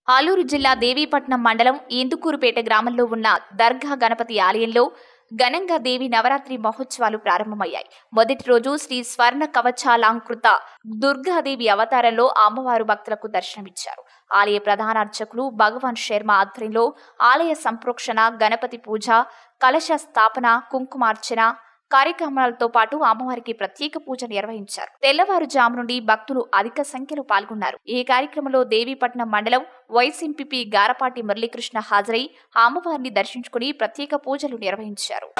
ఆలూరు జిల్లా దేవీపట్నం మండలం ఇందుకూరుపేట గ్రామంలో ఉన్న దర్గా గణపతి ఆలయంలో ఘనంగా దేవి నవరాత్రి మహోత్సవాలు ప్రారంభమయ్యాయి మొదటి రోజు శ్రీ స్వర్ణ కవచాలంకృత దుర్గాదేవి అవతారంలో అమ్మవారు భక్తులకు దర్శనమిచ్చారు ఆలయ ప్రధాన అర్చకులు భగవాన్ శర్మ ఆధ్వర్యంలో ఆలయ సంప్రోక్షణ గణపతి పూజ కలశ స్థాపన కుంకుమార్చన కార్యక్రమాలతో పాటు అమ్మవారికి ప్రత్యేక పూజ నిర్వహించారు తెల్లవారుజాము నుండి భక్తులు అధిక సంఖ్యలో పాల్గొన్నారు ఈ కార్యక్రమంలో దేవీపట్నం మండలం వైస్ ఎంపీపీ గారపాటి మురళీకృష్ణ హాజరై ఆ అమ్మవారిని దర్శించుకుని ప్రత్యేక పూజలు నిర్వహించారు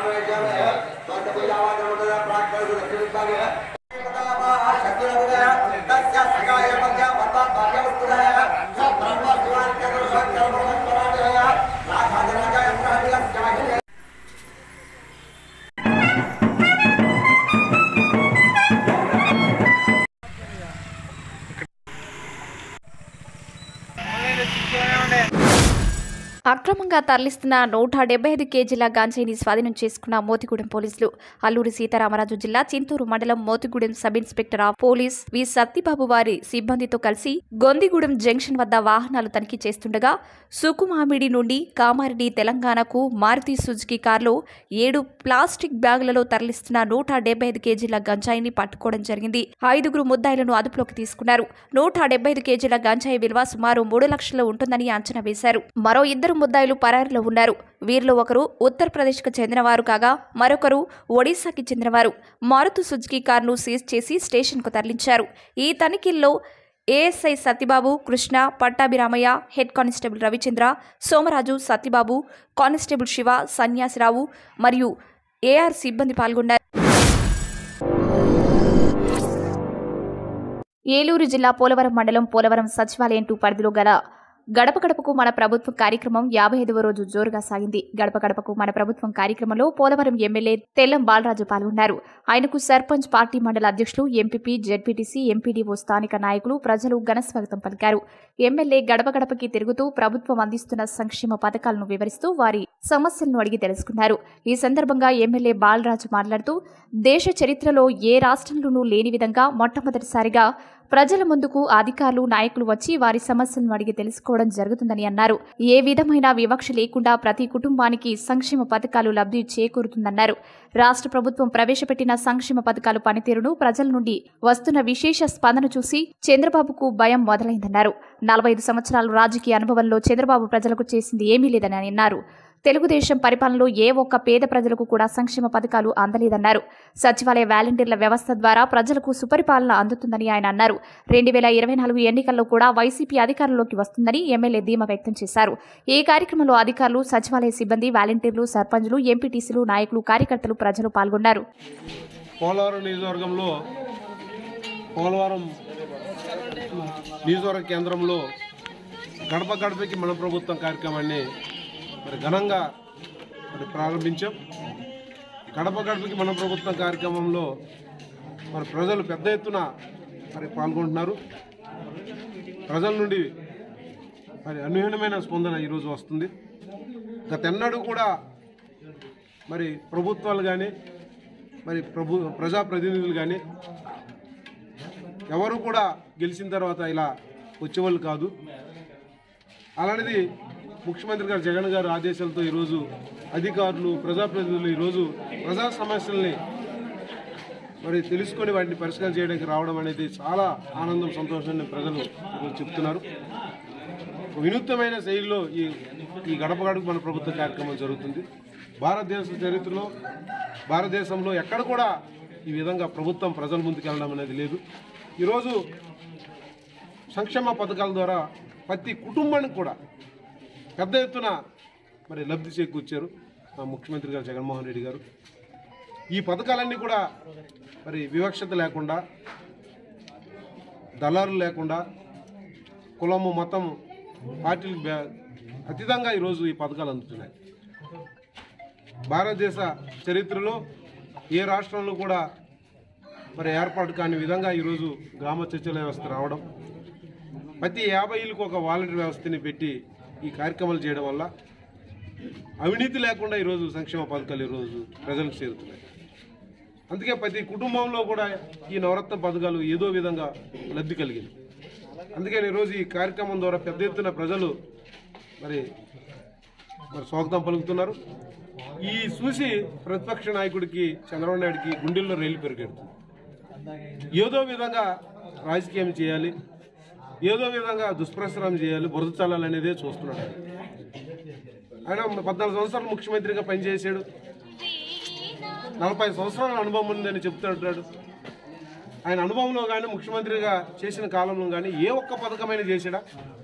అక్రమంగా తరలిస్తున్న నూట డెబ్బై ఐదు కేజీల గాంజాయిని స్వాధీనం చేసుకున్న మోతిగూడెం పోలీసులు అల్లూరి సీతారామరాజు జిల్లా చింతూరు మండలం Motigudem sub inspector of police V Sattibabu వారి సిబ్బందితో కలిసి గొందిగూడెం జంక్షన్ వద్ద వాహనాలు తనిఖీ చేస్తుండగా సుకుమామిడి నుండి కామారెడ్డి తెలంగాణకు మారుతి సుజుకి కారులో ఏడు ప్లాస్టిక్ బ్యాగులలో తరలిస్తున్న నూట డెబ్బై ఐదు కేజీల గంజాయిని పట్టుకోవడం జరిగింది ఐదుగురు ముద్దాయిలను అదుపులోకి తీసుకున్నారు నూట డెబ్బై ఐదు కేజీల గంజాయి విలువ సుమారు మూడు లక్షలు ఉంటుందని అంచనా వేశారు మరో ఇద్దరు ముద్దాయిలు పరారిలో ఉన్నారు వీరిలో ఒకరు ఉత్తరప్రదేశ్కు చెందినవారు కాగా మరొకరు ఒడిశాకి చెందినవారు మారుతి సుజుకి కారును సీజ్ చేసి స్టేషన్కు తరలించారు ఈ తనిఖీల్లో ASI Satyababu Krishna Pattabhiramayya head constable Ravichandra Somaraju Satyababu constable Shiva Sanyasirao మరియు ఏఆర్ సిబ్బంది పాల్గొన్నారు ఏలూరు జిల్లా పోలవరం మండలం పోలవరం సచివాలయం టూ పరిధిలో గల గడప గడపకు మన ప్రభుత్వం కార్యక్రమం యాభై ఐదవ రోజు జోరుగా సాగింది గడప గడపకు మన ప్రభుత్వం కార్యక్రమంలో పోలవరం ఎమ్మెల్యే తెల్లం బాలరాజు పాల్గొన్నారు ఆయనకు సర్పంచ్ పార్టీ మండల అధ్యక్షులు ఎంపీపీ జెడ్పీటీసీ ఎంపీడీఓ స్థానిక నాయకులు ప్రజలు ఘనస్వాగతం పలికారు ఎమ్మెల్యే గడప గడపకి తిరుగుతూ ప్రభుత్వం అందిస్తున్న సంక్షేమ పథకాలను వివరిస్తూ వారి సమస్యలను అడిగి తెలుసుకున్నారు ఈ సందర్భంగా ఎమ్మెల్యే బాలరాజు మాట్లాడుతూ దేశ చరిత్రలో ఏ రాష్ట్రంలోనూ లేని విధంగా మొట్టమొదటిసారిగా ప్రజల ముందుకు అధికారులు నాయకులు వచ్చి వారి సమస్యలను అడిగి తెలుసుకోవడం జరుగుతుందని అన్నారు ఏ విధమైన వివక్ష లేకుండా ప్రతి కుటుంబానికి సంక్షేమ పథకాలు లబ్ధి చేకూరుతుందన్నారు రాష్ట్ర ప్రభుత్వం ప్రవేశపెట్టిన సంక్షేమ పథకాలు పనితీరును ప్రజల నుండి వస్తున్న విశేష స్పందన చూసి చంద్రబాబుకు భయం మొదలైందన్నారు నలభై ఐదు సంవత్సరాల రాజకీయ అనుభవంలో చంద్రబాబు ప్రజలకు చేసింది ఏమీ లేదని అన్నారు తెలుగుదేశం పరిపాలనలో ఏ ఒక్క పేద ప్రజలకు కూడా సంక్షేమ పథకాలు అందలేదన్నారు సచివాలయ వాలంటీర్ల వ్యవస్థ ద్వారా ప్రజలకు సుపరిపాలన అందుతుందని ఆయన అన్నారు రెండు వేల ఇరవై నాలుగు ఎన్నికల్లో కూడా వైసీపీ అధికారంలోకి వస్తుందని ఎమ్మెల్యే ధీమా వ్యక్తం చేశారు ఈ కార్యక్రమంలో అధికారులు సచివాలయ సిబ్బంది వాలంటీర్లు సర్పంచులు ఎంపీటీసీలు నాయకులు కార్యకర్తలు ప్రజలు పాల్గొన్నారు పోలవరం నియోజకవర్గంలో పోలవరం నియోజకవర్గ కేంద్రంలో గడప గడపకి మన ప్రభుత్వం కార్యక్రమాన్ని మరి ఘనంగా మరి ప్రారంభించాం గడప గడపకి మన ప్రభుత్వం కార్యక్రమంలో మరి ప్రజలు పెద్ద ఎత్తున మరి పాల్గొంటున్నారు ప్రజల నుండి మరి అనూహ్యమైన స్పందన ఈరోజు వస్తుంది గతెన్నడూ కూడా మరి ప్రభుత్వాలు కానీ మరి ప్రభు ప్రజాప్రతినిధులు కానీ ఎవరు కూడా గెలిచిన తర్వాత ఇలా వచ్చేవాళ్ళు కాదు అలాంటిది ముఖ్యమంత్రి గారు జగన్ గారు ఆదేశాలతో ఈరోజు అధికారులు ప్రజాప్రతినిధులు ఈరోజు ప్రజా సమస్యల్ని మరి తెలుసుకొని వాటిని పరిష్కారం చేయడానికి రావడం అనేది చాలా ఆనందం సంతోషాన్ని ప్రజలు ఈరోజు చెప్తున్నారు వినూత్నమైన శైలిలో ఈ ఈ గడప గడప మన ప్రభుత్వ కార్యక్రమం జరుగుతుంది భారతదేశ చరిత్రలో భారతదేశంలో ఎక్కడ కూడా ఈ విధంగా ప్రభుత్వం ప్రజల ముందుకు వెళ్ళడం అనేది లేదు ఈరోజు సంక్షేమ పథకాల ద్వారా ప్రతి కుటుంబానికి కూడా పెద్ద ఎత్తున మరి లబ్ధి చేకూర్చారు మా ముఖ్యమంత్రి గారు జగన్మోహన్ రెడ్డి గారు ఈ పథకాలన్నీ కూడా మరి వివక్షత లేకుండా దళారులు లేకుండా కులము మతము పార్టీలకు బే- అతీతంగా ఈరోజు ఈ పథకాలు అందుతున్నాయి భారతదేశ చరిత్రలో ఏ రాష్ట్రంలో కూడా మరి ఏర్పాటు కాని విధంగా ఈరోజు గ్రామ చర్చల వ్యవస్థ రావడం ప్రతి యాభై ఇళ్ళకు ఒక వాలంటీర్ వ్యవస్థని పెట్టి ఈ కార్యక్రమాలు చేయడం వల్ల అవినీతి లేకుండా ఈరోజు సంక్షేమ పథకాలు ఈరోజు ప్రజలకు చేరుతున్నాయి అందుకే ప్రతి కుటుంబంలో కూడా ఈ నవరత్న పథకాలు ఏదో విధంగా లబ్ధి కలిగింది అందుకని ఈరోజు ఈ కార్యక్రమం ద్వారా పెద్ద ఎత్తున ప్రజలు మరి మరి స్వాగతం పలుకుతున్నారు ఈ చూసి ప్రతిపక్ష నాయకుడికి చంద్రబాబు నాయుడికి గుండెల్లో రైలు పెరిగెడుతుంది ఏదో విధంగా రాజకీయం చేయాలి ఏదో విధంగా దుష్ప్రచారం చేయాలి బురద చల్లాలనేదే చూస్తున్నాడు ఆయన పద్నాలుగు సంవత్సరాలు ముఖ్యమంత్రిగా పనిచేశాడు నలభై సంవత్సరాల అనుభవం ఉందని చెప్తుంటాడు ఆయన అనుభవంలో కానీ ముఖ్యమంత్రిగా చేసిన కాలంలో కానీ ఏ ఒక్క పథకమైన చేశాడా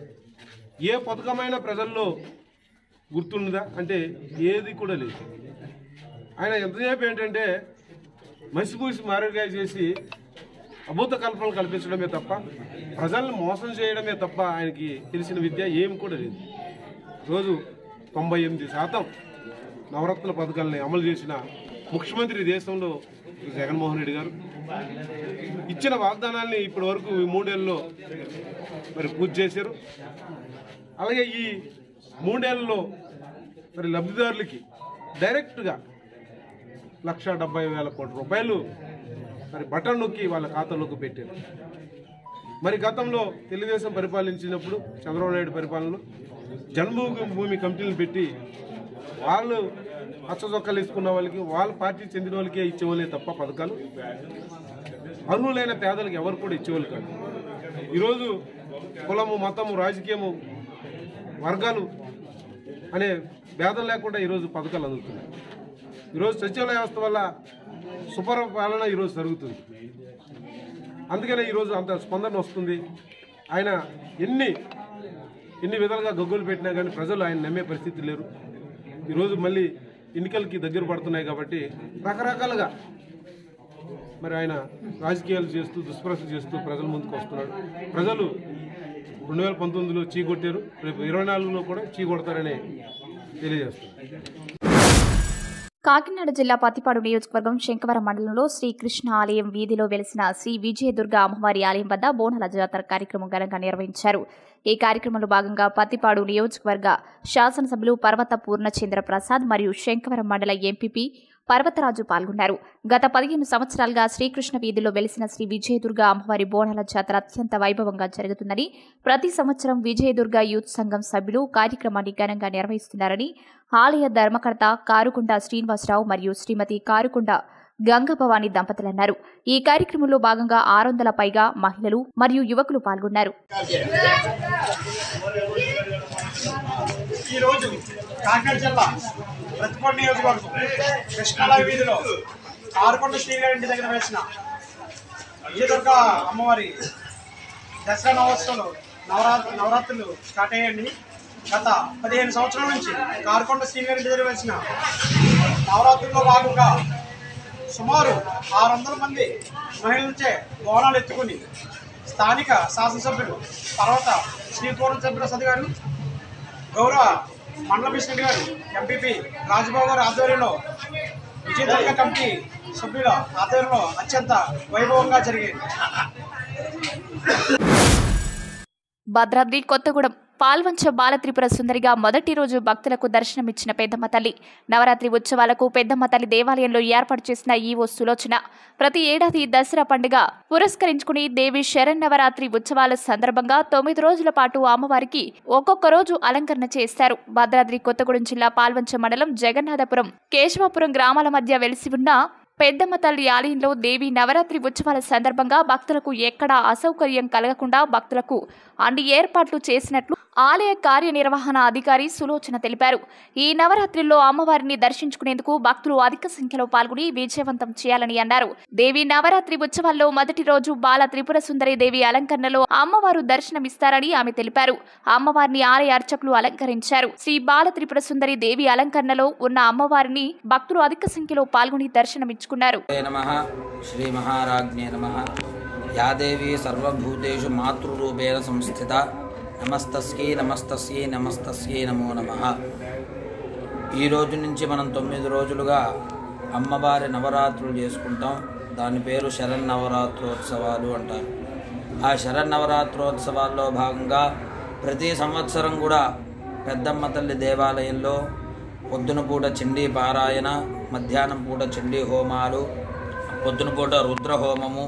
ఏ పథకమైన ప్రజల్లో గుర్తుందా అంటే ఏది కూడా లేదు ఆయన ఎంతసేపు ఏంటంటే మసిపూసి మారేడుకాయ చేసి అభూత కల్పనలు కల్పించడమే తప్ప ప్రజల్ని మోసం చేయడమే తప్ప ఆయనకి తెలిసిన విద్య ఏమి కూడా లేదు రోజు తొంభై ఎనిమిది శాతం నవరత్న పథకాలని అమలు చేసిన ముఖ్యమంత్రి ఈ దేశంలో జగన్మోహన్ రెడ్డి గారు ఇచ్చిన వాగ్దానాల్ని ఇప్పటి వరకు ఈ మూడేళ్ళలో మరి పూర్తి చేశారు అలాగే ఈ మూడేళ్లలో మరి లబ్ధిదారులకి డైరెక్ట్గా లక్ష డెబ్బై వేల కోట్ల రూపాయలు మరి బటన్ నొక్కి వాళ్ళ ఖాతాలోకి పెట్టారు మరి గతంలో తెలుగుదేశం పరిపాలించినప్పుడు చంద్రబాబు నాయుడు పరిపాలనలో జన్మభూమి కమిటీలు పెట్టి వాళ్ళు అచ్చచొక్కలు వేసుకున్న వాళ్ళకి వాళ్ళ పార్టీ చెందిన వాళ్ళకే ఇచ్చేవాళ్ళే తప్ప పథకాలు అర్హులైన పేదలకు ఎవరు కూడా ఇచ్చేవాళ్ళు కాదు ఈరోజు కులము మతము రాజకీయము వర్గాలు అనే భేదం లేకుండా ఈరోజు పథకాలు అందుతున్నాయి ఈరోజు సచివాలయ వ్యవస్థ వల్ల సుపర పాలన ఈరోజు జరుగుతుంది అందుకనే ఈరోజు అంత స్పందన వస్తుంది ఆయన ఎన్ని ఎన్ని విధాలుగా గగ్గులు పెట్టినా కానీ ప్రజలు ఆయన నమ్మే పరిస్థితి లేరు ఈరోజు మళ్ళీ ఎన్నికలకి దగ్గర పడుతున్నాయి కాబట్టి రకరకాలుగా మరి ఆయన రాజకీయాలు చేస్తూ దుష్ప్రచారం చేస్తూ ప్రజల ముందుకు వస్తున్నాడు ప్రజలు రెండు వేల పంతొమ్మిదిలో చీకొట్టారు రేపు ఇరవై నాలుగులో కూడా చీకొడతారని తెలియజేస్తున్నారు కాకినాడ జిల్లా పత్తిపాడు నియోజకవర్గం శంకవరం మండలంలో శ్రీకృష్ణ ఆలయం వీధిలో వెలిసిన శ్రీ విజయదుర్గ అమ్మవారి ఆలయం వద్ద బోనాల జాతర కార్యక్రమం ఘనంగా నిర్వహించారు ఈ కార్యక్రమంలో భాగంగా పత్తిపాడు నియోజకవర్గ శాసనసభ్యులు పర్వత పూర్ణచంద్ర ప్రసాద్ మరియు శంకవరం మండల ఎంపీపీ పర్వతరాజు పాల్గొన్నారు గత పదిహేను సంవత్సరాలుగా శ్రీకృష్ణ వీధిలో వెలిసిన శ్రీ విజయదుర్గ అమ్మవారి బోనాల జాతర అత్యంత వైభవంగా జరుగుతుందని ప్రతి సంవత్సరం విజయదుర్గ యూత్ సంఘం సభ్యులు కార్యక్రమాన్ని ఘనంగా నిర్వహిస్తున్నారని ఆలయ ధర్మకర్త కారుకుంట శ్రీనివాసరావు మరియు శ్రీమతి కారుకుంట గంగభవాని దంపతులన్నారు ఈ కార్యక్రమంలో భాగంగా ఆరు వందల పైగా మహిళలు మరియు యువకులు పాల్గొన్నారు ఈ రోజు కాకినాడ జిల్లా ప్రతిపాడు నియోజకవర్గం కృష్ణాలయ వీధిలో ఆరుకొండ శ్రీగారి ఇంటి దగ్గర వేసిన విజయదుర్గ అమ్మవారి దసరా నవోత్సవాలు నవరాత్రి నవరాత్రులు స్టార్ట్ అయ్యండి గత పదిహేను సంవత్సరాల నుంచి కారుకొండ శ్రీగారి ఇంటి దగ్గర వేసిన నవరాత్రుల్లో భాగంగా సుమారు ఆరు వందల మంది మహిళలచే బోనాలు ఎత్తుకుని స్థానిక శాసనసభ్యులు పర్వత శ్రీ పూర్ణ ప్రసాద్ గారు గౌరవ మండల మిషన్ గారు ఎంపీపీ రాజబాబు గారి ఆధ్వర్యంలో విజయదుర్గ కమిటీ సభ్యుల ఆధ్వర్యంలో అత్యంత వైభవంగా జరిగింది భద్రాద్రి కొత్తగూడెం పాల్వంచ బాలత్రిపుర సుందరిగా మొదటి రోజు భక్తులకు దర్శనమిచ్చిన పెద్దమ్మ తల్లి నవరాత్రి ఉత్సవాలకు పెద్దమ్మ తల్లి దేవాలయంలో ఏర్పాటు చేసిన ఈవో సులోచన ప్రతి ఏడాది దసరా పండుగ పురస్కరించుకుని దేవి శరన్నవరాత్రి ఉత్సవాల సందర్భంగా తొమ్మిది రోజుల పాటు అమ్మవారికి ఒక్కొక్క రోజు అలంకరణ చేస్తారు భద్రాద్రి కొత్తగూడెం జిల్లా పాల్వంచ మండలం జగన్నాథపురం కేశవాపురం గ్రామాల మధ్య వెలిసి ఉన్న పెద్దమ్మ తల్లి ఆలయంలో దేవి నవరాత్రి ఉత్సవాల సందర్భంగా భక్తులకు ఎక్కడా అసౌకర్యం కలగకుండా భక్తులకు అన్ని ఏర్పాట్లు చేసినట్లు ఆలయ కార్యనిర్వహణ అధికారి సులోచన తెలిపారు ఈ నవరాత్రిలో అమ్మవారిని దర్శించుకునేందుకు భక్తులు అధిక సంఖ్యలో పాల్గొని విజయవంతం చేయాలని అన్నారు దేవి నవరాత్రి ఉత్సవాల్లో మొదటి రోజు బాల త్రిపుర సుందరి దేవి అలంకరణలో అమ్మవారు దర్శనమిస్తారని ఆమె తెలిపారు అమ్మవారిని ఆలయ అర్చకులు అలంకరించారు శ్రీ బాల త్రిపుర సుందరి దేవి అలంకరణలో ఉన్న అమ్మవారిని భక్తులు అధిక సంఖ్యలో పాల్గొని దర్శనమిచ్చుకున్నారు నమ శ్రీమహారాజ్ఞే నమ యా దేవీ సర్వభూతేషు మాతృరూపేణ సంస్థిత నమస్తస్యై నమస్తస్యై నమస్తస్యై నమో నమ ఈ రోజు నుంచి మనం తొమ్మిది రోజులుగా అమ్మవారి నవరాత్రులు చేసుకుంటాం దాని పేరు శరన్నవరాత్రోత్సవాలు అంటారు ఆ శరన్నవరాత్రోత్సవాల్లో భాగంగా ప్రతి సంవత్సరం కూడా పెద్దమ్మ తల్లి దేవాలయంలో పొద్దున పూట చండీ పారాయణ మధ్యాహ్నం పూట చండీ హోమాలు పొద్దున పూట రుద్ర హోమము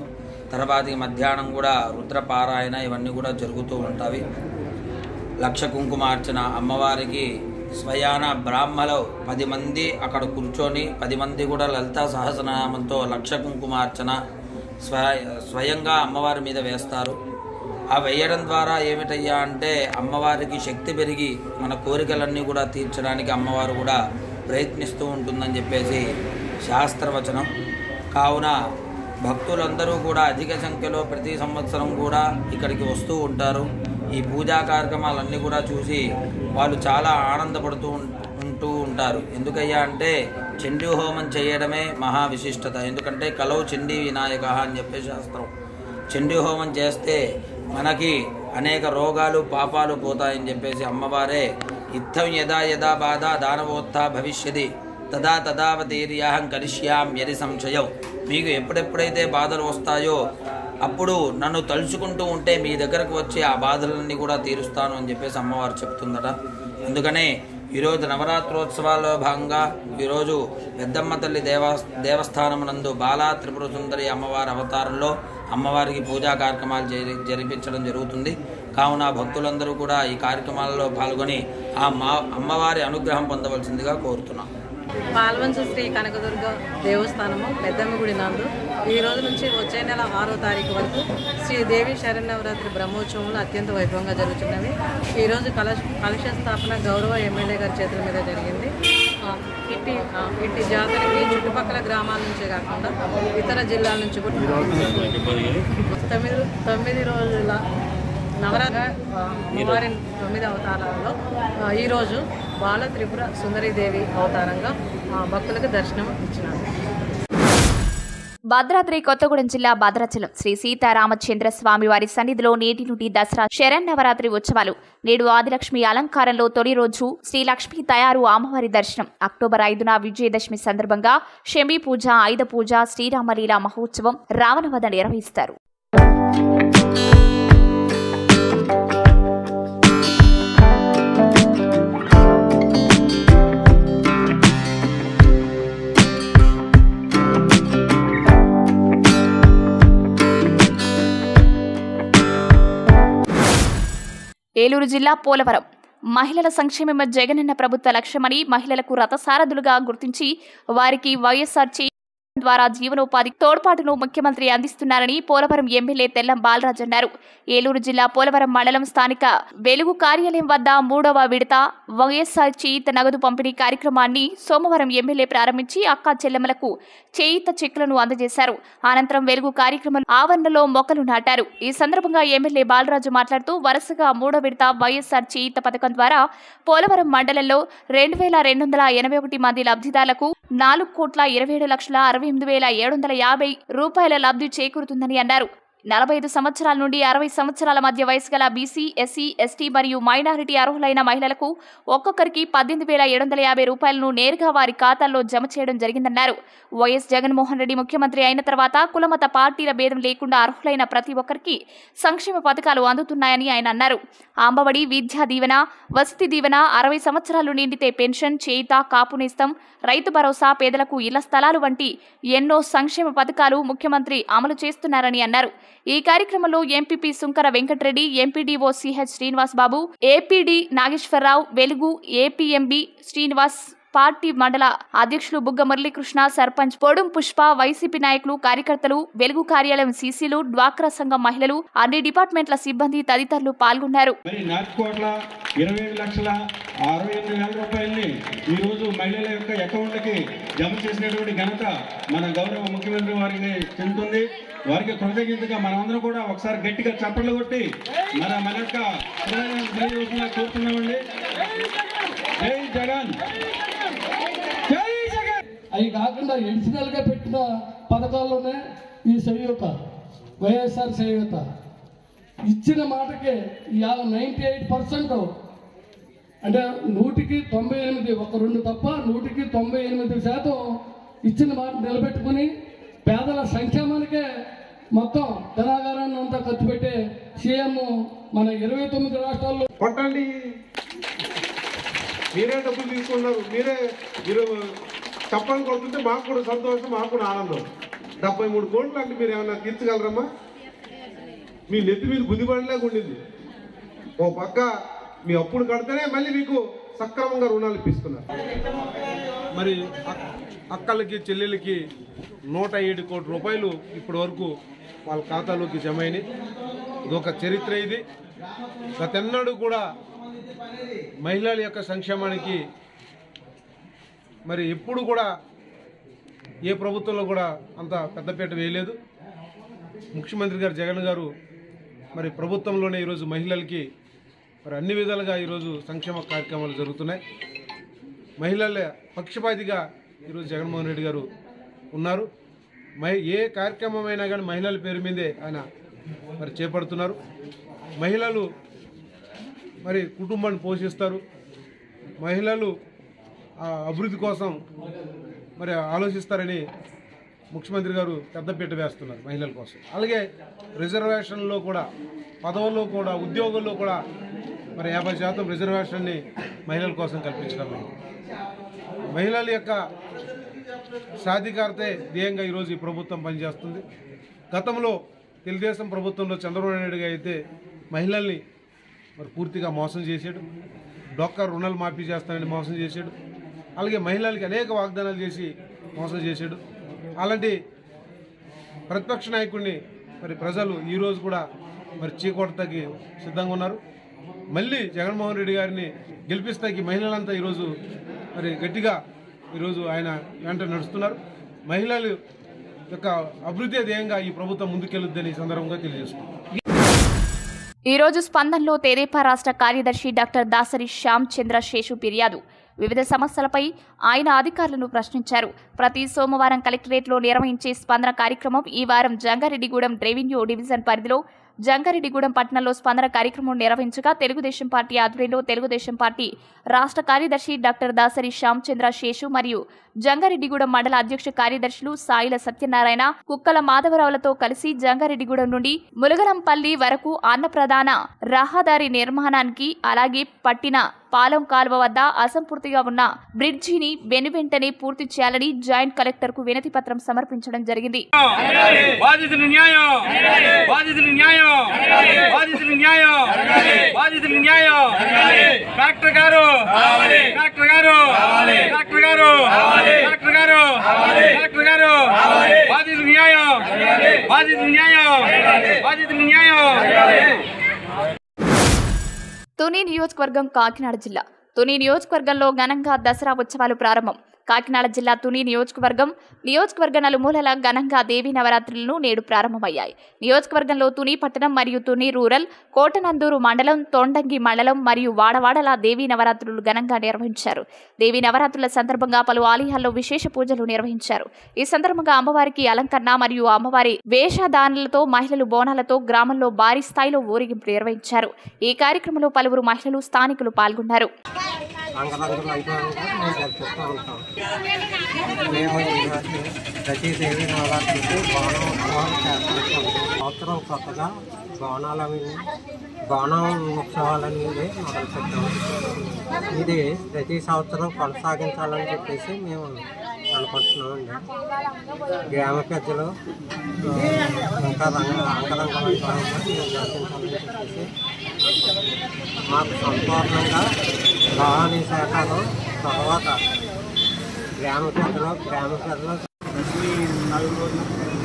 తర్వాతకి మధ్యాహ్నం కూడా రుద్రపారాయణ ఇవన్నీ కూడా జరుగుతూ ఉంటాయి లక్ష కుంకుమార్చన అమ్మవారికి స్వయాన బ్రాహ్మలో పది మంది అక్కడ కూర్చొని పది మంది కూడా లలితా సహస్రనామంతో లక్ష కుంకుమార్చన స్వ స్వయంగా అమ్మవారి మీద వేస్తారు ఆ వేయడం ద్వారా ఏమిటయ్యా అంటే అమ్మవారికి శక్తి పెరిగి మన కోరికలన్నీ కూడా తీర్చడానికి అమ్మవారు కూడా ప్రయత్నిస్తూ ఉంటుందని చెప్పేసి శాస్త్రవచనం కావున భక్తులందరూ కూడా అధిక సంఖ్యలో ప్రతి సంవత్సరం కూడా ఇక్కడికి వస్తూ ఉంటారు ఈ పూజా కార్యక్రమాలన్నీ కూడా చూసి వాళ్ళు చాలా ఆనందపడుతూ ఉం- ఉంటూ ఉంటారు ఎందుకయ్యా అంటే చండీ హోమం చేయడమే మహా విశిష్టత ఎందుకంటే కలవు చండీ వినాయక అని చెప్పే శాస్త్రం చండీ హోమం చేస్తే మనకి అనేక రోగాలు పాపాలు పోతాయని చెప్పేసి అమ్మవారే ఇత్తం యదా యదా బాధ దానవోత్థ భవిష్యది తదా తదావతీర్యాహం కరిష్యాం యది సంశయం మీకు ఎప్పుడెప్పుడైతే బాధలు వస్తాయో అప్పుడు నన్ను తలుచుకుంటూ ఉంటే మీ దగ్గరకు వచ్చి ఆ బాధలన్నీ కూడా తీరుస్తాను అని చెప్పేసి అమ్మవారు చెప్తుందట అందుకనే ఈరోజు నవరాత్రోత్సవాల్లో భాగంగా ఈరోజు పెద్దమ్మ తల్లి దేవా దేవస్థానం నందు బాలా త్రిపుర సుందరి అమ్మవారి అవతారంలో అమ్మవారికి పూజా కార్యక్రమాలు జరి జరిపించడం జరుగుతుంది కావున భక్తులందరూ కూడా ఈ కార్యక్రమాలలో పాల్గొని ఆ మా అమ్మవారి అనుగ్రహం పొందవలసిందిగా కోరుతున్నాం పాల్వంచ శ్రీ కనకదుర్గ దేవస్థానము పెద్దమ్మ గుడి నందు ఈ రోజు నుంచి వచ్చే నెల ఆరో తారీఖు వరకు శ్రీ దేవి శరణవరాత్రి బ్రహ్మోత్సవములు అత్యంత వైభవంగా జరుగుతున్నవి ఈరోజు కలశ కలశ స్థాపన గౌరవ ఎమ్మెల్యే గారి చేతుల మీద జరిగింది ఆ, ఇట్టి ఆ, ఇట్టి జాతరకి చుట్టుపక్కల గ్రామాల నుంచే కాకుండా ఇతర జిల్లాల నుంచి కూడా తొమ్మిది తొమ్మిది రోజుల నవరాత్రి ఆ, అమ్మవారి తొమ్మిది అవతారాలలో ఆ, ఈరోజు బాల త్రిపుర సుందరీదేవి అవతారంగా ఆ, భక్తులకు దర్శనం ఇచ్చినారు భద్రాద్రి కొత్తగూడెం జిల్లా భద్రాచలం శ్రీ సీతారామచంద్ర స్వామి వారి సన్నిధిలో నేటి నుండి దసరా శరన్నవరాత్రి ఉత్సవాలు నేడు ఆదిలక్ష్మి అలంకారంలో తొలి రోజు శ్రీ లక్ష్మీ తయారు అమ్మవారి దర్శనం అక్టోబర్ ఐదున విజయదశమి సందర్భంగా షమీ పూజ ఆయుధ పూజ శ్రీరామలీల మహోత్సవం రావణవధ నిర్వహిస్తారు ఏలూరు జిల్లా పోలవరం మహిళల సంక్షేమం జగనన్న ప్రభుత్వ లక్ష్యమని మహిళలకు రథసారథులుగా గుర్తించి వారికి వైఎస్ఆర్ చే ద్వారా జీవనోపాధి తోడ్పాటును ముఖ్యమంత్రి అందిస్తున్నారని పోలవరం ఎమ్మెల్యే తెల్లం బాలరాజ్ అన్నారు ఏలూరు జిల్లా పోలవరం మండలం స్థానిక వెలుగు కార్యాలయం వద్ద మూడవ విడత వైఎస్ఆర్ చేయిత నగదు పంపిణీ కార్యక్రమాన్ని సోమవారం ఎమ్మెల్యే ప్రారంభించి అక్కా చెల్లెమ్మలకు చేయిత చెక్కులను అందజేశారు అనంతరం వెలుగు కార్యక్రమం ఆవరణలో మొక్కలు నాటారు ఈ సందర్భంగా ఎమ్మెల్యే బాలరాజు మాట్లాడుతూ వరుసగా మూడో విడత వైఎస్ఆర్ చేయిత పథకం ద్వారా పోలవరం మండలంలో రెండు వేల రెండు వందల ఎనభై ఒకటి మంది లబ్ధిదారులకు నాలుగు కోట్ల ఇరవై ఏడు లక్షల అరవై ఎనిమిది వేల ఏడు వందల యాభై రూపాయల లబ్ధి చేకూరుతుందని అన్నారు నలభై ఐదు సంవత్సరాల నుండి అరవై సంవత్సరాల మధ్య వయసు గల బీసీ ఎస్సీ ఎస్టీ మరియు మైనారిటీ అర్హులైన మహిళలకు ఒక్కొక్కరికి పద్దెనిమిది వేల ఏడు వందల యాభై రూపాయలను నేరుగా వారి ఖాతాల్లో జమ చేయడం జరిగిందన్నారు వైఎస్ జగన్మోహన్ రెడ్డి ముఖ్యమంత్రి అయిన తర్వాత కులమత పార్టీల భేదం లేకుండా అర్హులైన ప్రతి ఒక్కరికి సంక్షేమ పథకాలు అందుతున్నాయని ఆయన అన్నారు ఆంబవడి విద్యా దీవెన వసతి దీవెన అరవై సంవత్సరాలు నిండితే పెన్షన్ చేయిత కాపు నేస్తం రైతు భరోసా పేదలకు ఇళ్ల స్థలాలు వంటి ఎన్నో సంక్షేమ పథకాలు ముఖ్యమంత్రి అమలు చేస్తున్నారని అన్నారు ఈ కార్యక్రమంలో MPP Sunkara Venkatareddy MPDO CH Srinivas Babu APD Nageswararao Velugu APMB Srinivas party మండల అధ్యక్షులు బుగ్గ మురళీకృష్ణ సర్పంచ్ పొడుం పుష్ప వైసీపీ నాయకులు కార్యకర్తలు వెలుగు కార్యాలయం సీసీలు డ్వాక్రా సంఘం మహిళలు అన్ని డిపార్ట్మెంట్ల సిబ్బంది తదితరులు పాల్గొన్నారు మరి నాలుగు కోట్ల ఇరవై ఏడు లక్షల అరవై ఎనిమిది వేల రూపాయలని ఈరోజు మహిళల యొక్క అకౌంట్లకి జమ చేసినటువంటి ఘనత మన గౌరవ ముఖ్యమంత్రి వారికి చెందుతుంది వారికి కృతజ్ఞతగా మనమందరం కూడా ఒకసారి గట్టిగా చప్పట్లు కొట్టి మన మన యొక్క ప్రధాని తెలియవలసిందిగా కోరుతున్నామండి జై జగన్ జై జగన్ అవి కాకుండా ఎడిషనల్ గా పెట్టిన పథకాల్లోనే ఈ సయ్యూత వైఎస్ఆర్ సయ్యూత ఇచ్చిన మాటకే ఇవాళ నైంటీ ఎయిట్ పర్సెంట్ అంటే నూటికి తొంభై ఎనిమిది ఒక రెండు తప్ప నూటికి తొంభై ఎనిమిది శాతం ఇచ్చిన మాట నిలబెట్టుకుని పేదల సంక్షేమానికే మొత్తం ధనాగారాన్ని అంతా ఖర్చు పెట్టే సీఎం మన ఇరవై తొమ్మిది రాష్ట్రాల్లో కొట్టండి మీరే డబ్బులు తీసుకున్నారు మీరే మీరు చప్పలు కొడుతుంటే మాకు కూడా సంతోషం మాకు కూడా ఆనందం డెబ్బై మూడు కోట్లు అంటే మీరు ఏమన్నా తీర్చగలరమ్మా మీ నెత్తి మీద గుదిపడలేక ఉండింది ఓ పక్క మీ అప్పులు కడితేనే మళ్ళీ మీకు సక్రమంగా రుణాలు ఇప్పిస్తున్నారు మరి అక్- అక్కలకి చెల్లెలకి నూట ఏడు కోట్ల రూపాయలు ఇప్పటి వరకు వాళ్ళ ఖాతాలోకి జమ అయినాయి ఇదొక చరిత్ర ఇది గతెన్నడూ కూడా మహిళల యొక్క సంక్షేమానికి మరి ఎప్పుడు కూడా ఏ ప్రభుత్వంలో కూడా అంత పెద్దపీట వేయలేదు ముఖ్యమంత్రి గారు జగన్ గారు మరి ప్రభుత్వంలోనే ఈరోజు మహిళలకి మరి అన్ని విధాలుగా ఈరోజు సంక్షేమ కార్యక్రమాలు జరుగుతున్నాయి మహిళల పక్షపాతిగా ఈరోజు జగన్మోహన్ రెడ్డి గారు ఉన్నారు మహి ఏ కార్యక్రమం అయినా కానీ మహిళల పేరు మీదే ఆయన మరి చేపడుతున్నారు మహిళలు మరి కుటుంబాన్ని పోషిస్తారు మహిళలు ఆ అభివృద్ధి కోసం మరి ఆలోచిస్తారని ముఖ్యమంత్రి గారు పెద్దపీట వేస్తున్నారు మహిళల కోసం అలాగే రిజర్వేషన్లో కూడా పదవుల్లో కూడా ఉద్యోగుల్లో కూడా మరి యాభై శాతం రిజర్వేషన్ని మహిళల కోసం కల్పించడం అయింది. మహిళల యొక్క సాధికారతే ధ్యేయంగా ఈరోజు ఈ ప్రభుత్వం పనిచేస్తుంది గతంలో తెలుగుదేశం ప్రభుత్వంలో చంద్రబాబు నాయుడు గారు అయితే మహిళల్ని మరి పూర్తిగా మోసం చేశాడు డొక్క రుణాలు మాఫీ చేస్తానని మోసం చేశాడు అలాగే మహిళలకి అనేక వాగ్దానాలు చేసి మోసం చేశాడు అలాంటి ప్రతిపక్ష నాయకుడిని మరి ప్రజలు ఈరోజు కూడా మరి చీకొడతకి సిద్ధంగా ఉన్నారు మళ్ళీ జగన్మోహన్ రెడ్డి గారిని గెలిపిస్తాకి మహిళలంతా ఈరోజు మరి గట్టిగా ఈరోజు ఆయన వెంట నడుస్తున్నారు మహిళలు యొక్క అభివృద్ధి ధ్యేయంగా ఈ ప్రభుత్వం ముందుకెళ్లుద్దని ఈ సందర్భంగా తెలియజేస్తున్నాం ఈ రోజు స్పందనలో తెదేపా రాష్ట్ర కార్యదర్శి డాక్టర్ దాసరి శ్యామ్ చంద్ర శేషు ఫిర్యాదు వివిధ సమస్యలపై ఆయన అధికారులను ప్రశ్నించారు ప్రతి సోమవారం కలెక్టరేట్లో నిర్వహించే స్పందన కార్యక్రమం ఈ వారం జంగారెడ్డిగూడెం రెవెన్యూ డివిజన్ పరిధిలో జంగారెడ్డిగూడెం పట్టణంలో స్పందన కార్యక్రమం నిర్వహించగా తెలుగుదేశం పార్టీ ఆధ్వర్యంలో తెలుగుదేశం పార్టీ రాష్ట్ర కార్యదర్శి డాక్టర్ దాసరి శ్యామ్ చంద్ర శేషు మరియు జంగారెడ్డిగూడెం మండల అధ్యక్ష కార్యదర్శులు సాయిల సత్యనారాయణ కుక్కల మాధవరావులతో కలిసి జంగారెడ్డిగూడెం నుండి ములగలంపల్లి వరకు అన్నప్రధాన రహదారి నిర్మాణానికి అలాగే పట్టిన పాలెం కాలువ వద్ద అసంపూర్తిగా ఉన్న బ్రిడ్జిని వెనువెంటనే పూర్తి చేయాలని జాయింట్ కలెక్టర్ కు వినతి పత్రం సమర్పించడం జరిగింది బాధితులు న్యాయం బాధితులు న్యాయం బాధితులు న్యాయం బాధితులు న్యాయం డాక్టర్ గారు డాక్టర్ గారు డాక్టర్ గారు డాక్టర్ గారు డాక్టర్ గారు బాధితులు న్యాయం బాధితులు న్యాయం బాధితులు న్యాయం తుని నియోజకవర్గం కాకినాడ జిల్లా తుని నియోజకవర్గంలో ఘనంగా దసరా ఉత్సవాలు ప్రారంభం కాకినాడ జిల్లా తుని నియోజకవర్గం నియోజకవర్గ నలుమూలల ఘనంగా దేవీ నవరాత్రులను నేడు ప్రారంభమయ్యాయి నియోజకవర్గంలో తుని పట్టణం మరియు తుని రూరల్ కోటనందూరు మండలం తొండంగి మండలం మరియు వాడవాడల దేవీ నవరాత్రులు ఘనంగా నిర్వహించారు దేవీ నవరాత్రుల సందర్భంగా పలు ఆలయాల్లో విశేష పూజలు నిర్వహించారు ఈ సందర్భంగా అమ్మవారికి అలంకరణ మరియు అమ్మవారి వేషధానులతో మహిళలు బోనాలతో గ్రామంలో భారీ స్థాయిలో ఊరేగింపు నిర్వహించారు ఈ కార్యక్రమంలో పలువురు మహిళలు స్థానికులు పాల్గొన్నారు అంగరంగ వైభవంగా మేము జరుపుతూ ఉంటాం మేము ఈరోజు ప్రతి దేవి నవరాత్రికి బోనం ఉత్సవాలు చేస్తుంటాం సంవత్సరం కొత్తగా బోనాలని బోనం ఉత్సవాలని మొదలుపెట్టాం ఇది ప్రతి సంవత్సరం కొనసాగించాలని చెప్పేసి మేము అనుకుంటున్నామండి గ్రామ పెద్దలు ఆ, ఇంకా రంగ అంగరంగ వైభవంగా మేము జరిపించాలని చెప్పేసి మాకు సంపూర్ణంగా భవానీ శాఖలో తర్వాత గ్రామ పెద్దలు గ్రామ పెద్దలు దశమి నాలుగు రోజున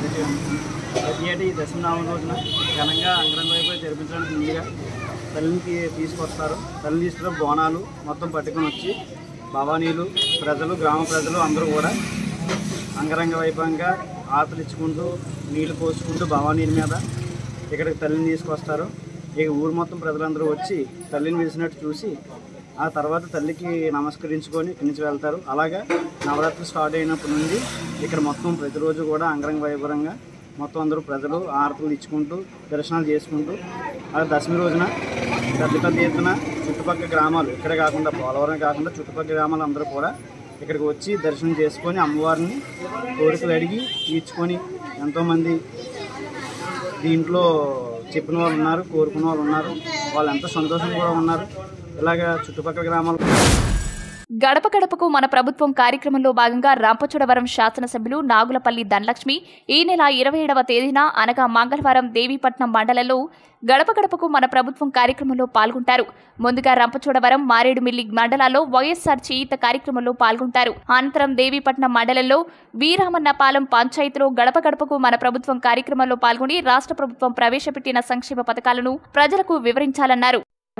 ప్రతి ఏటా ఈ దశమి నాలుగు రోజున ఘనంగా అంగరంగ వైపు జరిపించడానికి ముందుగా తల్లిని తీ- తీసుకొస్తారు తల్లిని తీసుకున్న బోనాలు మొత్తం పట్టుకొని వచ్చి భవానీలు ప్రజలు గ్రామ ప్రజలు అందరూ కూడా అంగరంగ వైభవంగా ఆతలు ఇచ్చుకుంటూ నీళ్లు పోసుకుంటూ భవానీల మీద ఇక్కడికి తల్లిని తీసుకొస్తారు ఇక ఊరు మొత్తం ప్రజలందరూ వచ్చి తల్లిని వేసినట్టు చూసి ఆ తర్వాత తల్లికి నమస్కరించుకొని ఇక్కడి నుంచి వెళ్తారు అలాగా నవరాత్రి స్టార్ట్ అయినప్పటి నుండి ఇక్కడ మొత్తం ప్రతిరోజు కూడా అంగరంగ వైభవంగా మొత్తం అందరూ ప్రజలు ఆరతులు ఇచ్చుకుంటూ దర్శనాలు చేసుకుంటూ ఆ దశమి రోజున పెద్ద పెద్ద ఎత్తున చుట్టుపక్కల గ్రామాలు ఇక్కడే కాకుండా పోలవరం కాకుండా చుట్టుపక్కల గ్రామాలు అందరూ కూడా ఇక్కడికి వచ్చి దర్శనం చేసుకొని అమ్మవారిని కోరికలు అడిగి తీర్చుకొని ఎంతోమంది దీంట్లో చెప్పిన వాళ్ళు ఉన్నారు కోరుకున్న వాళ్ళు ఉన్నారు వాళ్ళు ఎంతో సంతోషం కూడా ఉన్నారు ఇలాగ చుట్టుపక్కల గ్రామాలు గడప గడపకు మన ప్రభుత్వం కార్యక్రమంలో భాగంగా రంపచోడవరం శాసనసభ్యులు నాగులపల్లి ధనలక్ష్మి ఈ నెల ఇరవై ఏడవ తేదీన అనగా మంగళవారం దేవీపట్నం మండలంలో గడప గడపకు మన ప్రభుత్వం కార్యక్రమంలో పాల్గొంటారు ముందుగా రంపచోడవరం మారేడుమిల్లి మండలాల్లో వైఎస్ఆర్ చేయిత కార్యక్రమంలో పాల్గొంటారు అనంతరం దేవీపట్నం మండలంలో వీరామన్నపాలెం పంచాయతీలో గడప గడపకు మన ప్రభుత్వం కార్యక్రమంలో పాల్గొని రాష్ట్ర ప్రభుత్వం ప్రవేశపెట్టిన సంక్షేమ పథకాలను ప్రజలకు వివరించాలన్నారు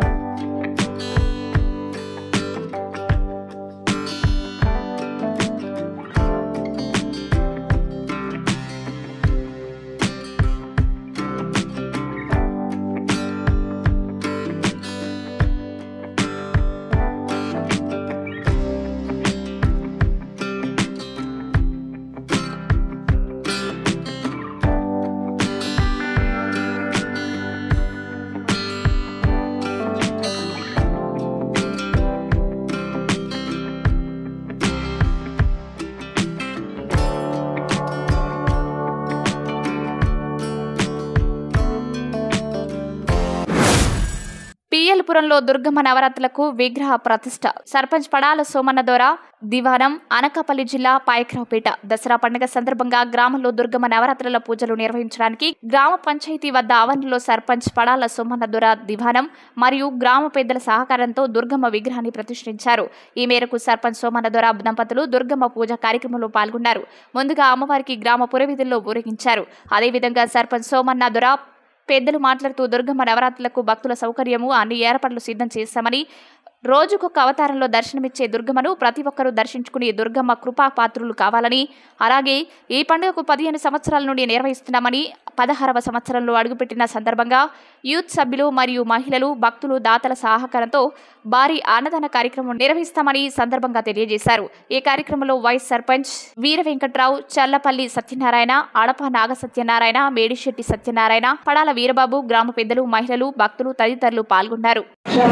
పిఎల్పురంలో దుర్గమ్మ నవరాత్రులకు విగ్రహ ప్రతిష్ట సర్పంచ్ పడాల సోమన్న దొర దివానం అనకాపల్లి జిల్లా పాయక్రావుపేట దసరా పండుగ సందర్భంగా గ్రామంలో దుర్గమ్మ నవరాత్రుల పూజలు నిర్వహించడానికి గ్రామ పంచాయతీ వద్ద ఆవరణలో సర్పంచ్ పడాల సోమన్న దొర దివానం మరియు గ్రామ పెద్దల సహకారంతో దుర్గమ్మ విగ్రహాన్ని ప్రతిష్ఠించారు ఈ మేరకు సర్పంచ్ సోమన్న దొర దంపతులు దుర్గమ్మ పూజ కార్యక్రమంలో పాల్గొన్నారు ముందుగా అమ్మవారికి గ్రామ పురవీధుల్లో ఊరేగించారు అదేవిధంగా సర్పంచ్ సోమన్న దొర పెద్దలు మాట్లాడుతూ దుర్గమ్మ నవరాత్రులకు భక్తుల సౌకర్యము అన్ని ఏర్పాట్లు సిద్ధం చేశామని రోజుకొక అవతారంలో దర్శనమిచ్చే దుర్గమ్మను ప్రతి ఒక్కరూ దర్శించుకుని దుర్గమ్మ కృపా పాత్రులు కావాలని అలాగే ఈ పండుగకు పదిహేను సంవత్సరాల నుండి నిర్వహిస్తున్నామని పదహారవ సంవత్సరంలో అడుగుపెట్టిన సందర్భంగా యూత్ సభ్యులు మరియు మహిళలు భక్తులు దాతల సహకారంతో భారీ అన్నదాన కార్యక్రమం నిర్వహిస్తామని ఈ సందర్భంగా తెలియజేశారు ఈ కార్యక్రమంలో వైస్ సర్పంచ్ వీర వెంకట్రావు చల్లపల్లి సత్యనారాయణ అడప నాగ సత్యనారాయణ మేడిశెట్టి సత్యనారాయణ పడాల వీరబాబు గ్రామ పెద్దలు మహిళలు భక్తులు తదితరులు పాల్గొన్నారు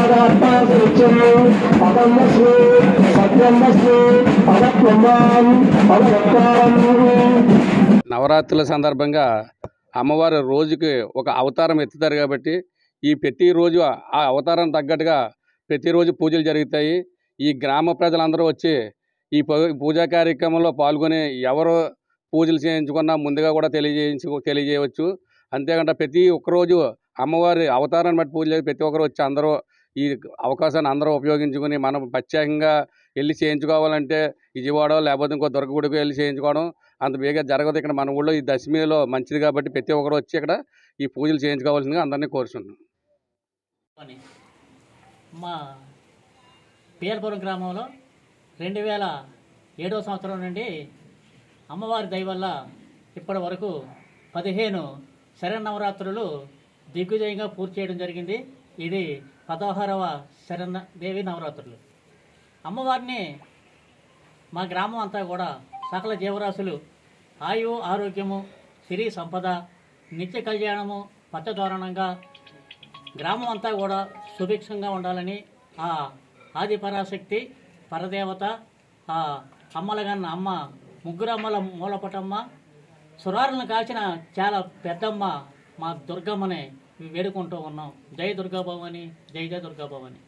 నవరాత్రుల సందర్భంగా అమ్మవారు రోజుకి ఒక అవతారం ఎత్తుతారు కాబట్టి ఈ ప్రతిరోజు ఆ అవతారం తగ్గట్టుగా ప్రతిరోజు పూజలు జరుగుతాయి ఈ గ్రామ ప్రజలందరూ వచ్చి ఈ పూ- పూజా కార్యక్రమంలో పాల్గొని ఎవరు పూజలు చేయించుకున్నా ముందుగా కూడా తెలియజేయించు తెలియజేయవచ్చు అంతేకాకుండా ప్రతి ఒక్కరోజు అమ్మవారి అవతారాన్ని బట్టి పూజలు చేసి ప్రతి ఒక్కరు వచ్చి అందరూ ఈ అవకాశాన్ని అందరూ ఉపయోగించుకుని మనం ప్రత్యేకంగా వెళ్ళి చేయించుకోవాలంటే విజయవాడ లేకపోతే ఇంకో దుర్గగుడికి వెళ్ళి చేయించుకోవడం అంత బేగా జరగదు ఇక్కడ మన ఊళ్ళో ఈ దశమిలో మంచిది కాబట్టి ప్రతి ఒక్కరు వచ్చి ఇక్కడ ఈ పూజలు చేయించుకోవాల్సిందిగా అందరినీ కోరుచున్నాం అని మా పియల్పురం గ్రామంలో రెండు వేల ఏడవ సంవత్సరం నుండి అమ్మవారి దయ వల్ల ఇప్పటి వరకు పదిహేను శరన్నవరాత్రులు దిగ్విజయంగా పూర్తి చేయడం జరిగింది ఇది పదహారవ శరణ దేవి నవరాత్రులు అమ్మవారిని మా గ్రామం అంతా కూడా సకల జీవరాశులు ఆయువు ఆరోగ్యము సిరి సంపద నిత్య కళ్యాణము పచ్చదోరణంగా గ్రామం అంతా కూడా సుభిక్షంగా ఉండాలని ఆ ఆది పరాశక్తి పరదేవత ఆ అమ్మలగన్న అమ్మ ముగ్గురు అమ్మల మూలపటమ్మ సురారులను కాచిన చాలా పెద్దమ్మ మా దుర్గమ్మని వేడుకుంటూ ఉన్నాం జై దుర్గాభవాని జై జయ దుర్గాభవాని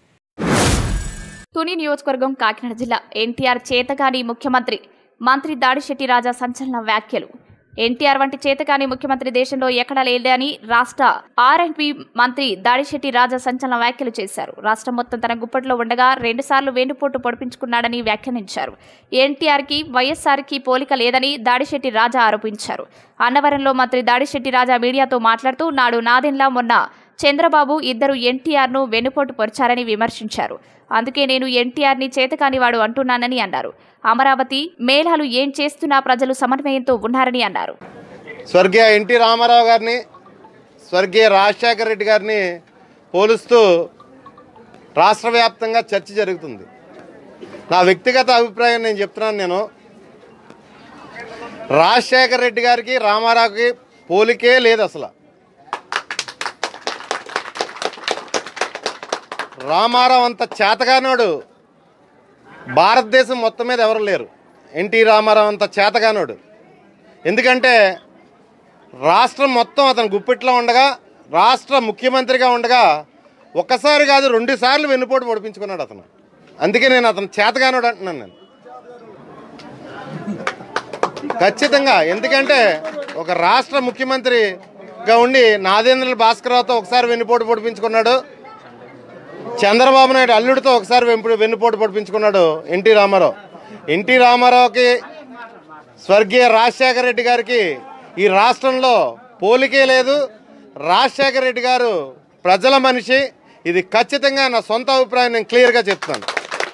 తుని నియోజకవర్గం కాకినాడ జిల్లా ఎన్టీఆర్ చేతగాని ముఖ్యమంత్రి మంత్రి దాడిశెట్టి రాజా సంచలన వ్యాఖ్యలు ఎన్టీఆర్ వంటి చేతగాని ముఖ్యమంత్రి దేశంలో ఎక్కడా లేదని రాష్ట్ర ఆర్ అండ్ పి మంత్రి దాడిశెట్టి రాజా సంచలన వ్యాఖ్యలు చేశారు రాష్ట్రం మొత్తం తన గుప్పట్లో ఉండగా రెండుసార్లు వెన్నుపోటు పొడిపించుకున్నాడని వ్యాఖ్యానించారు ఎన్టీఆర్కి వైఎస్ఆర్కి పోలిక లేదని దాడిశెట్టి రాజా ఆరోపించారు అన్నవరంలో మంత్రి దాడిశెట్టి రాజా మీడియాతో మాట్లాడుతూ నాడు నాదెన్లా మొన్న చంద్రబాబు ఇద్దరు ఎన్టీఆర్ను వెన్నుపోటు పొరిచారని విమర్శించారు అందుకే నేను ఎన్టీఆర్ని చేతకానివాడు అంటున్నానని అన్నారు అమరావతి మేళాలు ఏం చేస్తున్నా ప్రజలు సమన్వయంతో ఉన్నారని అన్నారు స్వర్గీయ ఎన్టీ రామారావు గారిని స్వర్గీయ రాజశేఖర రెడ్డి గారిని పోలుస్తూ రాష్ట్ర వ్యాప్తంగా చర్చ జరుగుతుంది నా వ్యక్తిగత అభిప్రాయం నేను చెప్తున్నాను నేను రాజశేఖర రెడ్డి గారికి రామారావుకి పోలికే లేదు అసలు రామారావు అంత చేతగానోడు భారతదేశం మొత్తం మీద ఎవరు లేరు ఎన్టీ రామారావు అంత చేతగానోడు ఎందుకంటే రాష్ట్రం మొత్తం అతను గుప్పిట్లో ఉండగా రాష్ట్ర ముఖ్యమంత్రిగా ఉండగా ఒక్కసారి కాదు రెండు సార్లు వెన్నుపోటు పొడిపించుకున్నాడు అతను అందుకే నేను అతను చేతగానోడు అంటున్నాను నేను ఖచ్చితంగా ఎందుకంటే ఒక రాష్ట్ర ముఖ్యమంత్రిగా ఉండి నాదేంద్ర భాస్కరరావుతో ఒకసారి వెన్నుపోటు పొడిపించుకున్నాడు చంద్రబాబు నాయుడు అల్లుడితో ఒకసారి వెంపు వెన్నుపోటు పొడిపించుకున్నాడు ఎన్టీ రామారావు ఎన్టీ రామారావుకి స్వర్గీయ రాజశేఖర రెడ్డి గారికి ఈ రాష్ట్రంలో పోలికే లేదు రాజశేఖర రెడ్డి గారు ప్రజల మనిషి ఇది ఖచ్చితంగా నా సొంత అభిప్రాయం నేను క్లియర్గా చెప్తాను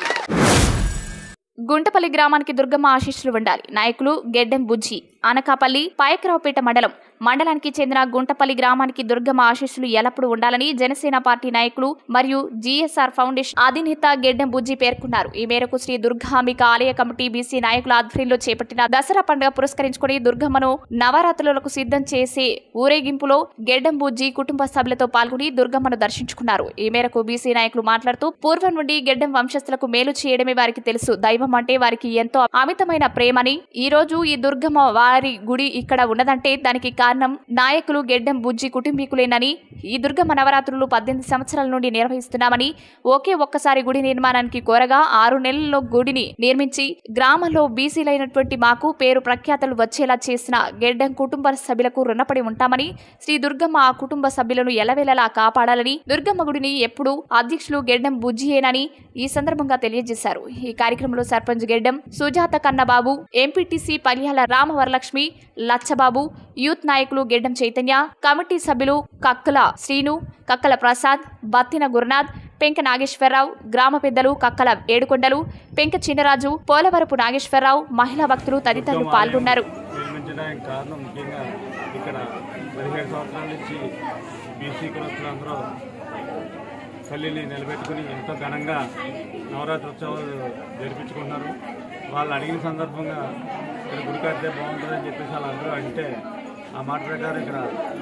గుంటపల్లి గ్రామానికి దుర్గమ్మ ఆశీస్సులు ఉండాలి నాయకులు గెడ్డెం బుజ్జి అనకాపల్లి పాయకరావుపేట మండలం మండలానికి చెందిన గుంటపల్లి గ్రామానికి దుర్గమ్మ ఆశీస్సులు ఎల్లప్పుడూ ఉండాలని జనసేన పార్టీ నాయకులు మరియు జీఎస్ఆర్ ఫౌండేషన్ అధినేత గెడ్డెం బుజ్జి పేర్కొన్నారు ఈ మేరకు శ్రీ దుర్గాంబిక ఆలయ కమిటీ బీసీ నాయకుల ఆధ్వర్యంలో చేపట్టిన దసరా పండుగ పురస్కరించుకుని దుర్గమ్మను నవరాత్రులకు సిద్ధం చేసే ఊరేగింపులో గెడ్డెం బుజ్జి కుటుంబ సభ్యులతో పాల్గొని దుర్గమ్మను దర్శించుకున్నారు ఈ మేరకు బీసీ నాయకులు మాట్లాడుతూ పూర్వం నుండి గెడ్డెం వంశస్థులకు మేలు చేయడమే వారికి తెలుసు దైవం అంటే వారికి ఎంతో అమితమైన ప్రేమని ఈ రోజు ఈ దుర్గమ్మ వారి గుడి ఇక్కడ ఉన్నదంటే దానికి కారణం నాయకులు గెడ్డెం బుజ్జి కుటుంబీకులేనని ఈ దుర్గమ్మ నవరాత్రులు పద్దెనిమిది సంవత్సరాల నుండి నిర్వహిస్తున్నామని ఒకే ఒక్కసారి గుడి నిర్మాణానికి కోరగా ఆరు నెలల్లో గుడిని నిర్మించి గ్రామంలో బీసీలైనటువంటి మాకు పేరు ప్రఖ్యాతలు వచ్చేలా చేసిన గెడ్డెం కుటుంబ సభ్యులకు రుణపడి ఉంటామని శ్రీ దుర్గమ్మ ఆ కుటుంబ సభ్యులను ఎలవేళలా కాపాడాలని దుర్గమ్మ గుడిని ఎప్పుడు అధ్యక్షులు గెడ్డెం బుజ్జియేనని ఈ సందర్భంగా తెలియజేశారు ఈ కార్యక్రమంలో సర్పంచ్ గెడ్డెం సుజాత కన్నబాబు ఎంపీటీసీ పల్యాల రామవరలక్ష్మి లచ్చబాబు యూత్ నాయకులు గెడ్డెం చైతన్య కమిటీ సభ్యులు కక్కల శ్రీను కక్కల ప్రసాద్ బత్తిన గురునాథ్ పెంక నాగేశ్వరరావు గ్రామ పెద్దలు కక్కల ఏడుకొండలు పెంక చిన్నరాజు పోలవరపు నాగేశ్వరరావు మహిళా భక్తులు తదితరులు పాల్గొన్నారు నిర్మించడానికి కారణం ముఖ్యంగా ఇక్కడ పదిహేడు సంవత్సరాల నుంచి బీసీ కులస్తులందరూ తల్లిని నిలబెట్టుకుని ఎంతో ఘనంగా నవరాత్రి ఉత్సవాలు జరిపించుకుంటున్నారు వాళ్ళు అడిగిన సందర్భంగా ఇక్కడ గుడి కడితే బాగుంటుందని చెప్పేసి వాళ్ళందరూ అంటే ఆ మాట ప్రకారం ఇక్కడ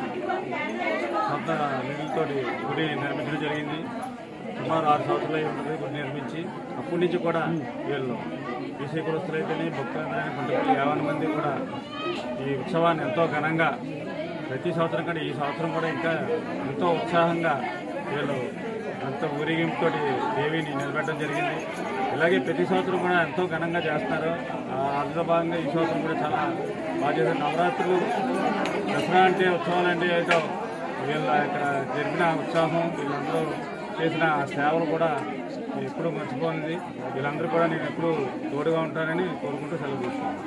సొంత నిధులతోటి గుడి నిర్మించడం జరిగింది సుమారు ఆరు సంవత్సరాలు అయి ఉంటుంది గుడి నిర్మించి అప్పటి నుంచి కూడా వీళ్ళు బీసీ కులస్తులైతేనే భక్తులందరూ కొంతమంది యాభై మంది కూడా ఈ ఉత్సవాన్ని ఎంతో ఘనంగా ప్రతి సంవత్సరం కంటే ఈ సంవత్సరం కూడా ఇంకా ఎంతో ఉత్సాహంగా వీళ్ళు ఎంతో ఊరేగింపుతోటి దేవిని నిలబెట్టడం జరిగింది ఇలాగే ప్రతి సంవత్సరం కూడా ఎంతో ఘనంగా చేస్తున్నారు ఆ, అందులో భాగంగా ఈ సంవత్సరం కూడా చాలా బాగా చేశారు నవరాత్రులు దసరా అంటే ఉత్సవాలు అంటే ఏదో వీళ్ళ ఇక్కడ జరిపిన ఉత్సాహం వీళ్ళందరూ చేసిన సేవలు కూడా ఎప్పుడూ మర్చిపోయింది వీళ్ళందరూ కూడా నేను ఎప్పుడూ తోడుగా ఉంటానని కోరుకుంటూ సెలవు తీసుకున్నాను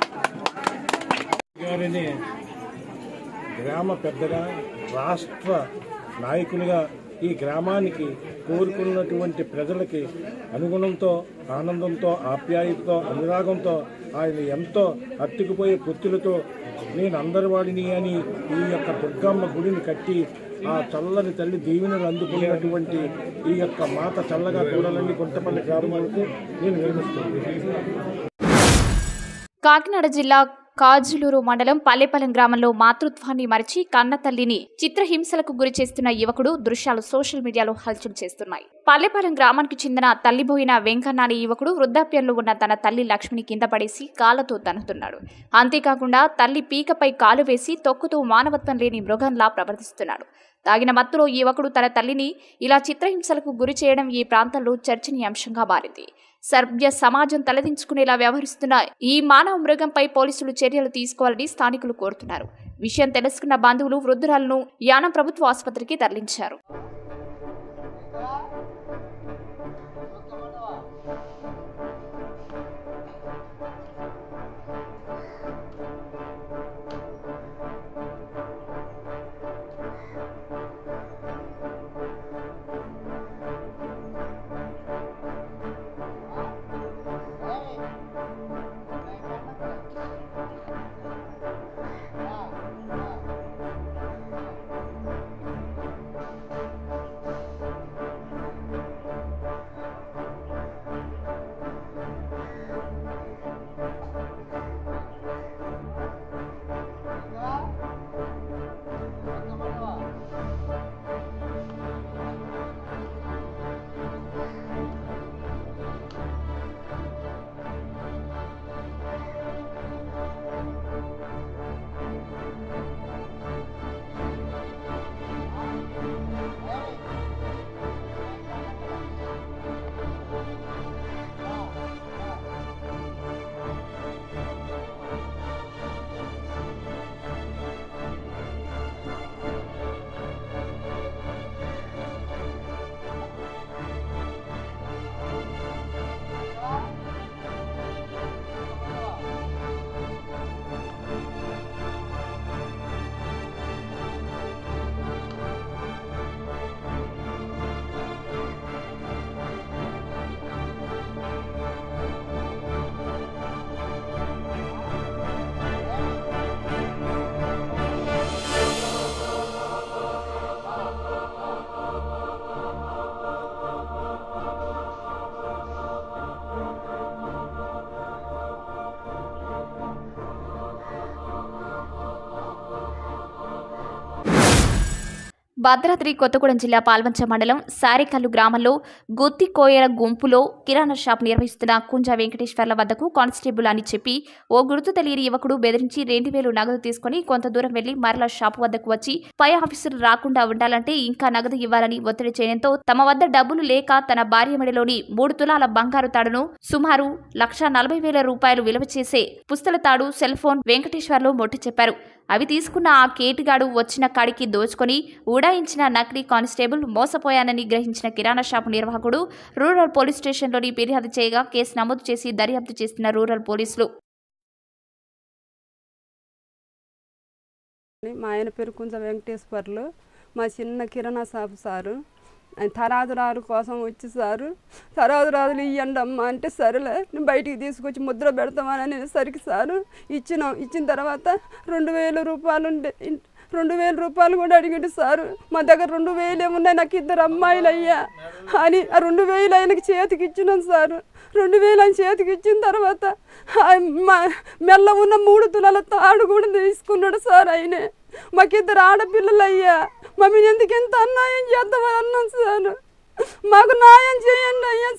గారిని గ్రామ పెద్దగా రాష్ట్ర నాయకునిగా ఈ గ్రామానికి కోరుకున్నటువంటి ప్రజలకి అనుగుణంతో ఆనందంతో ఆప్యాయతతో అనురాగంతో ఆయన ఎంతో అత్తుకుపోయే పొత్తులతో నేను అందరి వాడిని అని ఈ యొక్క దుర్గమ్మ గుడిని కట్టి ఆ చల్లని తల్లి దీవెనలు అందుకునేటువంటి ఈ యొక్క మాత చల్లగా చూడాలని గుంటపల్లి గ్రామాలకు నేను నిర్మిస్తున్నాను కాకినాడ జిల్లా కాజులూరు మండలం పల్లెపాలెం గ్రామంలో మాతృత్వాన్ని మరిచి కన్న తల్లిని చిత్రహింసలకు గురి చేస్తున్న యువకుడు దృశ్యాలు సోషల్ మీడియాలో హల్చల్ చేస్తున్నాయి పల్లెపాలెం గ్రామానికి చెందిన తల్లిబోయిన వెంకన్న అనే యువకుడు వృద్ధాప్యంలో ఉన్న తన తల్లి లక్ష్మిని కింద పడేసి కాళ్ళతో తన్నుతున్నాడు అంతేకాకుండా తల్లి పీకపై కాలు వేసి తొక్కుతూ మానవత్వం లేని మృగంలా ప్రవర్తిస్తున్నాడు తాగిన మత్తులో ఈ యువకుడు తన తల్లిని ఇలా చిత్రహింసలకు గురి చేయడం ఈ ప్రాంతంలో చర్చనీయాంశంగా మారింది సభ్య సమాజం తలదించుకునేలా వ్యవహరిస్తున్న ఈ మానవ మృగంపై పోలీసులు చర్యలు తీసుకోవాలని స్థానికులు కోరుతున్నారు విషయం తెలుసుకున్న బంధువులు వృద్ధురాలను యానం ప్రభుత్వ ఆసుపత్రికి తరలించారు భద్రాద్రి కొత్తగూడెం జిల్లా పాల్వంచ మండలం సారికల్లు గ్రామంలో గుత్తి కోయల గుంపులో కిరాణా షాప్ నిర్వహిస్తున్న కుంజ వెంకటేశ్వర్ల వద్దకు కానిస్టేబుల్ అని చెప్పి ఓ గుర్తు తెలియని యువకుడు బెదిరించి రెండు వేలు నగదు తీసుకుని కొంత దూరం వెళ్లి మరలా షాపు వద్దకు వచ్చి పై ఆఫీసర్ రాకుండా ఉండాలంటే ఇంకా నగదు ఇవ్వాలని ఒత్తిడి చేయడంతో తమ వద్ద డబ్బులు లేక తన భార్య మెడలోని మూడు తులాల బంగారు తాడును సుమారు లక్ష నలభై వేల రూపాయలు విలువ చేసే పుస్తల తాడు సెల్ ఫోన్ వెంకటేశ్వర్లు మొట్టి చెప్పారు అవి తీసుకున్న ఆ కేటుగాడు వచ్చిన కాడికి దోచుకొని ఉడాయించిన నకిలీ కానిస్టేబుల్ మోసపోయానని గ్రహించిన కిరాణా షాపు నిర్వాహకుడు రూరల్ పోలీస్ స్టేషన్లోని ఫిర్యాదు చేయగా కేసు నమోదు చేసి దర్యాప్తు చేస్తున్న రూరల్ పోలీసులు మా ఆయన పేరు కుంజ వెంకటేశ్వర్లు మా చిన్న కిరాణా షాపు సారు ఆయన తరాదురాలు కోసం వచ్చి సారు తరాదురాదులు ఇవ్వండి అమ్మ అంటే సరేలే నేను బయటికి తీసుకొచ్చి ముద్ర పెడతామని అనేసరికి సారు ఇచ్చినాం ఇచ్చిన తర్వాత రెండు వేల రూపాయలు ఉండే రెండు వేల రూపాయలు కూడా అడిగిండు సారు మా దగ్గర రెండు వేలు ఏమున్నాయి నాకు ఇద్దరు అమ్మాయిలు అయ్యా అని ఆ రెండు వేలు ఆయనకి చేతికి ఇచ్చినాం సారు రెండు వేలు ఆయన చేతికి ఇచ్చిన తర్వాత ఆ మా మెల్ల ఉన్న మూడు తులాల తాడు కూడా తీసుకున్నాడు సార్ ఆయనే మాకిద్దరు ఆడపిల్లలు అయ్యా మమ్మీని ఎందుకు ఎంత అన్యాయం చేద్దామని అన్నాం సార్ మాకు న్యాయం చేయండి అయ్యా